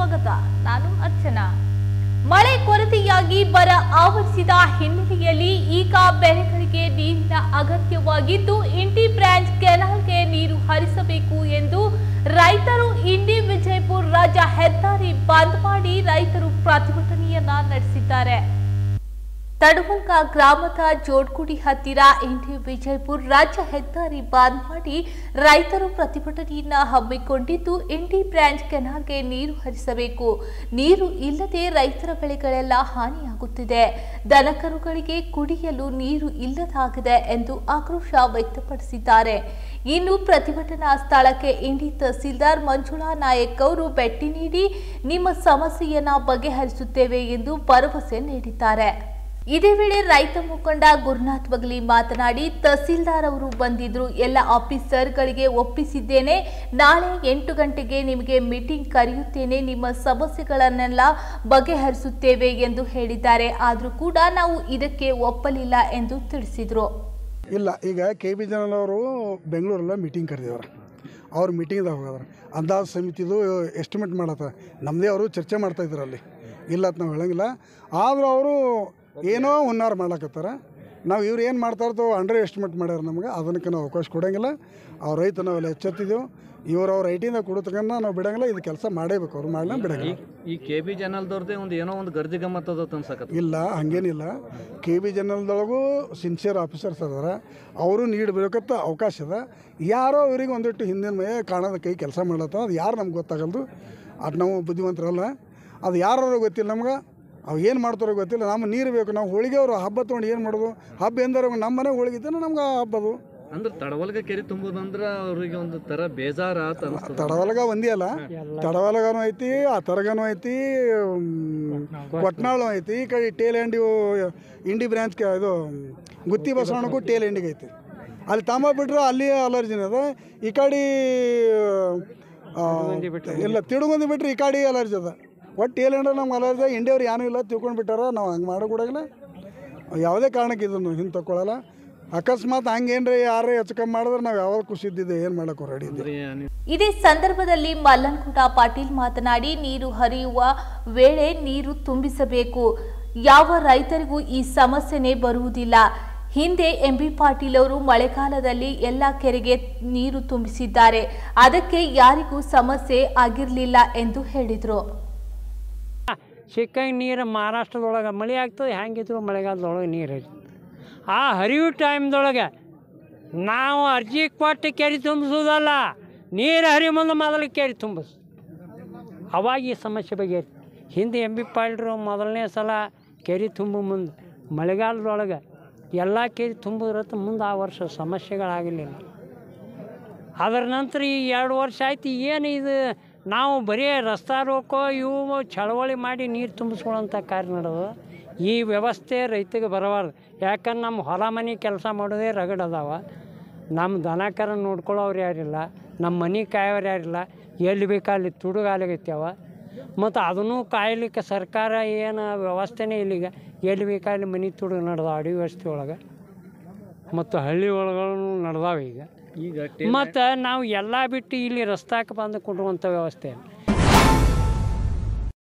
ಸ್ವಾಗತ ನಾನು ಅರ್ಚನಾ ಮಳೆ ಕೊರತೆಯಾಗಿ ಬರ ಆವರಿಸಿದ ಹಿನ್ನೆಲೆಯಲ್ಲಿ ಈಗ ಬೆಳೆಗಳಿಗೆ ನೀರಿನ ಅಗತ್ಯವಾಗಿದ್ದು ಇಂಡಿ ಬ್ರಾಂಚ್ ಕೆನಾಲ್ಗೆ ನೀರು ಹರಿಸಬೇಕು ಎಂದು ರೈತರು ಇಂಡಿ ವಿಜಯಪುರ ರಾಜ್ಯ ಹೆದ್ದಾರಿ ಬಂದ್ ಮಾಡಿ ರೈತರು ಪ್ರತಿಭಟನೆಯನ್ನ ನಡೆಸಿದ್ದಾರೆ ತಡವಲ್ಕ ಗ್ರಾಮದ ಜೋಡ್ಗುಡಿ ಹತ್ತಿರ ಇಂಡಿ ವಿಜಯಪುರ ರಾಜ್ಯ ಹೆದ್ದಾರಿ ಬಂದ್ ಮಾಡಿ ರೈತರು ಪ್ರತಿಭಟನೆಯನ್ನ ಹಮ್ಮಿಕೊಂಡಿದ್ದು ಇಂಡಿ ಬ್ರಾಂಚ್ ಕೆನಾಲ್ಗೆ ನೀರು ಹರಿಸಬೇಕು ನೀರು ಇಲ್ಲದೆ ರೈತರ ಬೆಳೆಗಳೆಲ್ಲ ಹಾನಿಯಾಗುತ್ತಿದೆ ದನಕರುಗಳಿಗೆ ಕುಡಿಯಲು ನೀರು ಇಲ್ಲದಾಗಿದೆ ಎಂದು ಆಕ್ರೋಶ ವ್ಯಕ್ತಪಡಿಸಿದ್ದಾರೆ ಇನ್ನು ಪ್ರತಿಭಟನಾ ಸ್ಥಳಕ್ಕೆ ಇಂಡಿ ತಹಸೀಲ್ದಾರ್ ಮಂಜುಳಾ ನಾಯಕ್ ಅವರು ಭೇಟಿ ನೀಡಿ ನಿಮ್ಮ ಸಮಸ್ಯೆಯನ್ನ ಬಗೆಹರಿಸುತ್ತೇವೆ ಎಂದು ಭರವಸೆ ನೀಡಿದ್ದಾರೆ ಇದೇ ವೇಳೆ ರೈತ ಮುಖಂಡ ಗುರುನಾಥ್ ಬಗಲಿ ಮಾತನಾಡಿ ತಹಸೀಲ್ದಾರ್ ಅವರು ಬಂದಿದ್ರು ಎಲ್ಲ ಆಫೀಸರ್ಗಳಿಗೆ ಒಪ್ಪಿಸಿದ್ದೇನೆ ನಾಳೆ ಎಂಟು ಗಂಟೆಗೆ ನಿಮಗೆ ಮೀಟಿಂಗ್ ಕರೆಯುತ್ತೇನೆ ನಿಮ್ಮ ಸಮಸ್ಯೆಗಳನ್ನೆಲ್ಲ ಬಗೆಹರಿಸುತ್ತೇವೆ ಎಂದು ಹೇಳಿದ್ದಾರೆ ಆದರೂ ಕೂಡ ನಾವು ಇದಕ್ಕೆ ಒಪ್ಪಲಿಲ್ಲ ಎಂದು ತಿಳಿಸಿದರು ಇಲ್ಲ ಈಗ ಕೆ ಬಿ ಜನಲ್ ಅವರು ಬೆಂಗಳೂರಲ್ಲ ಮೀಟಿಂಗ್ ಕರೆದಿದ್ದಾರೆ ಅವ್ರು ಮೀಟಿಂಗ್ದಾಗ ಹೋಗಿದಾರೆ ಅಂದಾಜು ಸಮಿತಿದು ಎಸ್ಟಿಮೇಟ್ ಮಾಡತ್ತ ನಮ್ಮದೇ ಅವರು ಚರ್ಚೆ ಮಾಡ್ತಾ ಇದ್ರು ಅಲ್ಲಿ ಇಲ್ಲ ಅಂತ ನಾವು ಹೇಳಂಗಿಲ್ಲ ಆದರೂ ಅವರು ಏನೋ ಹುನ್ನಾರ ಮಾಡ್ಲಕತ್ತಾರ ನಾವು ಇವ್ರು ಏನು ಮಾಡ್ತಾ ಇರ್ತೋ ಅಂಡರ್ ಎಸ್ಟಿಮೇಟ್ ಮಾಡ್ಯಾರ ನಮ್ಗೆ ಅದಕ್ಕೆ ನಾವು ಅವಕಾಶ ಕೊಡೋಂಗಿಲ್ಲ ಅವ್ರ ರೈತ ನಾವೆಲ್ಲ ಎಚ್ಚೆತ್ತಿದ್ದೆವು ಇವ್ರು ಅವ್ರ ಐಟಿಂದ ಕೊಡತಕ್ಕನ್ನ ನಾವು ಬಿಡಂಗಿಲ್ಲ ಇದು ಕೆಲಸ ಮಾಡೇಬೇಕು ಅವ್ರು ಮಾಡಲ್ಲ ಬಿಡಂಗಿಲ್ಲ ಈ ಕೆ ಬಿ ಚಾನಲ್ದವ್ರದ್ದೇ ಒಂದು ಏನೋ ಒಂದು ಗರ್ಜಿ ಗಮ್ಮತ್ ಅದ ಅನ್ಸಕತ್ತ ಇಲ್ಲ ಹಂಗೇನಿಲ್ಲ ಕೆ ಬಿ ಜನಲ್ದೊಳಗೂ ಸಿನ್ಸಿಯರ್ ಆಫೀಸರ್ಸ್ ಅದಾರ ಅವರು ನೀಡಬೇಕಂತ ಅವಕಾಶ ಅದ ಯಾರೋ ಇವ್ರಿಗೆ ಒಂದಿಟ್ಟು ಹಿಂದಿನ ಮೇ ಕಾಣದ ಕೈ ಕೆಲಸ ಮಾಡ್ಲತ್ತ ಅದು ಯಾರು ನಮ್ಗೆ ಗೊತ್ತಾಗಲ್ದು ಅದು ನಾವು ಬುದ್ಧಿವಂತರಲ್ಲ ಅದು ಯಾರು ಗೊತ್ತಿಲ್ಲ ನಮ್ಗೆ ಅವು ಏನು ಮಾಡ್ತಾರೋ ಗೊತ್ತಿಲ್ಲ ನಮ್ಮ ನೀರು ಬೇಕು ನಾವು ಹೋಳಿಗೆ ಅವರು ಹಬ್ಬ ತೊಗೊಂಡು ಏನು ಮಾಡೋದು ಹಬ್ಬ ಎಂದರೆ ನಮ್ಮ ಮನೆ ಹೋಳಿಗೆ ಇದ್ದಾನೆ ನಮ್ಗೆ ಆ ಹಬ್ಬದು ಅಂದ್ರೆ ತಡವಲ್ಗ ಕೆರೆ ತುಂಬೋದಂದ್ರ ಅವ್ರಿಗೆ ಒಂದು ತರ ಬೇಜಾರ ಅಂತ ಅನಿಸ್ತದ ತಡವಲಗ ಒಂದೇ ಅಲ್ಲ ತಡವಲಗನೂ ಐತಿ ಆ ತರಗನೂ ಐತಿ ಮ್, ಕೊಟ್ನಾಳು ಐತಿ ಈ ಕಡೆ ಟೇಲ್ ಎಂಡಿ ಇಂಡಿ ಬ್ರಾಂಚ್ ಕ- ಇದು ಗುತ್ತಿ ಬಸವಣ್ಣಗೂ ಟೇಲ್ ಎಂಡಿಗೆ ಐತಿ ಅಲ್ಲಿ ತಾಂಬ ಬಿಟ್ರೆ ಅಲ್ಲಿ ಅಲರ್ಜಿನ ಅದ ಈ ಕಡೆ ಆ, ಇಲ್ಲ ತಿಡುಗುಂದಿ ಬಿಟ್ರೆ ಈ ಕಡೆ ಅಲರ್ಜಿ ಅದ ಒಟ್ಟು ಟೇಲ್ ಎಂಡ ನಮ್ಗೆ ಅಲರ್ಜಿ ಇಂಡಿಯವ್ರು ಏನೂ ಇಲ್ಲ ತಿಳ್ಕೊಂಡು ಬಿಟ್ಟಾರ ನಾವು ಹಂಗೆ ಮಾಡೋ ಕೂಡಾಗಿಲ್ಲ ಯಾವುದೇ ಕಾರಣಕ್ಕೆ ಇದನ್ನು ಹಿಂದೆ ತಗೊಳ್ಳಲ್ಲ ಅಕಸ್ಮಾತ್ ಹಂಗೇನ್ರಿ ಯಾರೇ ಹೆಚ್ಚು ಕಮ್ಮಿ ಮಾಡಿದ್ರೆ ನಾವು ಯಾವಾಗ ಖುಷಿ ಇದ್ದಿದ್ದೆ ಏನು ಮಾಡೋಕೆ ರೆಡಿ ಇದ್ದೀವಿ ಇದೇ ಸಂದರ್ಭದಲ್ಲಿ ಮಲ್ಲನ್ಗುಡ ಪಾಟೀಲ್ ಮಾತನಾಡಿ ನೀರು ಹರಿಯುವ ವೇಳೆ ನೀರು ತುಂಬಿಸಬೇಕು ಯಾವ ರೈತರಿಗೂ ಈ ಸಮಸ್ಯೆನೇ ಬರುವುದಿಲ್ಲ ಹಿಂದೆ ಎಂಬಿ ಪಾಟೀಲ್ ಅವರು ಮಳೆಗಾಲದಲ್ಲಿ ಎಲ್ಲ ಕೆರೆಗೆ ನೀರು ತುಂಬಿಸಿದ್ದಾರೆ ಅದಕ್ಕೆ ಯಾರಿಗೂ ಸಮಸ್ಯೆ ಆಗಿರಲಿಲ್ಲ ಎಂದು ಹೇಳಿದರು ಸಿಕ್ಕಂಗೆ ನೀರು ಮಹಾರಾಷ್ಟ್ರದೊಳಗೆ ಮಳೆ ಆಗ್ತದೆ ಹೆಂಗಿದ್ರು ಮಳೆಗಾಲದೊಳಗೆ ನೀರು ಹರಿತದೆ ಆ ಹರಿವು ಟೈಮ್ದೊಳಗೆ ನಾವು ಅರ್ಜಿ ಕೊಟ್ಟು ಕೆರೆ ತುಂಬಿಸೋದಲ್ಲ ನೀರು ಹರಿ ಮುಂದೆ ಮೊದಲು ಕೆರೆ ತುಂಬಿಸ್ ಅವಾಗ ಈ ಸಮಸ್ಯೆ ಬಗೆಹರಿ ಹಿಂದೆ ಎಂ ಬಿ ಪಾಲ್ರು ಮೊದಲನೇ ಸಲ ಕೆರೆ ತುಂಬು ಮುಂದೆ ಮಳೆಗಾಲದೊಳಗೆ ಎಲ್ಲ ಕೆರೆ ತುಂಬಿದ್ರತ್ತ ಮುಂದೆ ಆ ವರ್ಷ ಸಮಸ್ಯೆಗಳಾಗಲಿಲ್ಲ ಅದರ ನಂತರ ಈ ಎರಡು ವರ್ಷ ಆಯ್ತು ಏನು ಇದು ನಾವು ಬರೀ ರಸ್ತಾ ರೋಕೋ ಇವು ಚಳವಳಿ ಮಾಡಿ ನೀರು ತುಂಬಿಸ್ಕೊಳ್ಳೋಂಥ ಕಾರ್ಯ ನಡೆದು ಈ ವ್ಯವಸ್ಥೆ ರೈತಗೆ ಬರಬಾರ್ದು ಯಾಕಂದ್ರೆ ನಮ್ಮ ಹೊಲ ಮನೆ ಕೆಲಸ ಮಾಡೋದೇ ರಗಡ್ ಅದಾವ ನಮ್ಮ ದನ ಕರ ನೋಡ್ಕೊಳ್ಳೋರು ಯಾರಿಲ್ಲ ನಮ್ಮ ಮನೆ ಕಾಯೋರು ಯಾರಿಲ್ಲ ಎಲ್ಲಿ ಬೇಕಲ್ಲಿ ತುಡುಗಾಲಾಗೈತ್ಯಾವ ಮತ್ತು ಅದನ್ನು ಕಾಯ್ಲಿಕ್ಕೆ ಸರ್ಕಾರ ಏನು ವ್ಯವಸ್ಥೆನೇ ಇಲ್ಲಿಗ ಎಲ್ಲಿ ಬೇಕಲ್ಲಿ ಮನೆ ತುಡುಗು ನಡೆದಾವ ಅಡಿ ವ್ಯವಸ್ಥೆ ಒಳಗೆ ಮತ್ತು ಹಳ್ಳಿ ಒಳಗೂ ನಡೆದಾವ ಈಗ ಈಗ ಮತ್ತು ನಾವು ಎಲ್ಲ ಬಿಟ್ಟು ಇಲ್ಲಿ ರಸ್ತಾಕ್ಕೆ ಬಂದು ಕೊಡುವಂಥ ವ್ಯವಸ್ಥೆ